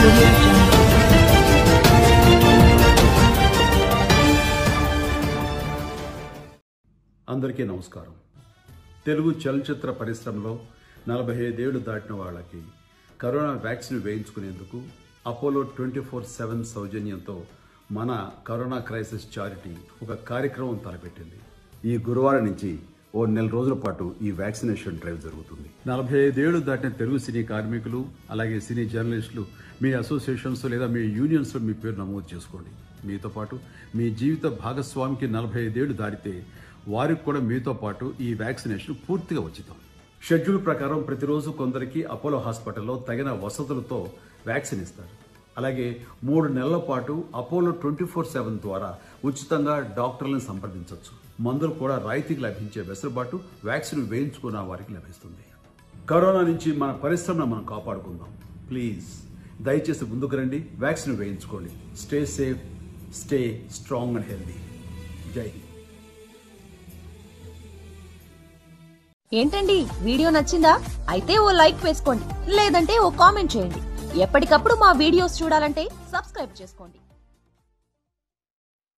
audio jungle. అందరికీ నమస్కారం తెలుగు చలనచిత్ర పరిశ్రమలో నలభై ఐదేళ్లు దాటిన వాళ్ళకి కరోనా వ్యాక్సిన్ వేయించుకునేందుకు అపోలో ట్వంటీ ఫోర్ సెవెన్ సౌజన్యంతో మన కరోనా క్రైసిస్ చారిటీ ఒక కార్యక్రమం తలపెట్టింది ఈ గురువారం నుంచి ఓ నెల రోజుల పాటు ఈ వ్యాక్సినేషన్ డ్రైవ్ జరుగుతుంది నలభై ఐదేళ్లు దాటిన తెలుగు సినీ కార్మికులు అలాగే సినీ జర్నలిస్టులు మీ అసోసియేషన్స్ లేదా మీ యూనియన్స్ మీ పేరు నమోదు చేసుకోండి మీతో పాటు మీ జీవిత భాగస్వామికి నలభై ఐదేళ్లు దాటితే వారికి కూడా మీతో పాటు ఈ వ్యాక్సినేషన్ పూర్తిగా ఉచితం షెడ్యూల్ ప్రకారం ప్రతిరోజు కొందరికి అపోలో హాస్పిటల్లో తగిన వసతులతో వ్యాక్సిన్ ఇస్తారు అలాగే మూడు నెలల పాటు అపోలో ట్వంటీ ఫోర్ సెవెన్ ద్వారా ఉచితంగా డాక్టర్లను సంప్రదించవచ్చు మందులు కూడా రాయితీకి లభించే వెసులుబాటు వ్యాక్సిన్ వేయించుకున్న వారికి లభిస్తుంది కరోనా నుంచి మన పరిశ్రమను మనం కాపాడుకుందాం ప్లీజ్ దయచేసి ముందుకు రండి వ్యాక్సిన్ వేయించుకోండి stay safe stay strong and healthy జై హింద్ ఏంటండి వీడియో నచ్చిందా అయితే ఓ లైక్ వేసుకోండి లేదంటే ఓ కామెంట్ చేయండి ఎప్పటికప్పుడు మా వీడియోస్ చూడాలంటే సబ్స్క్రైబ్ చేసుకోండి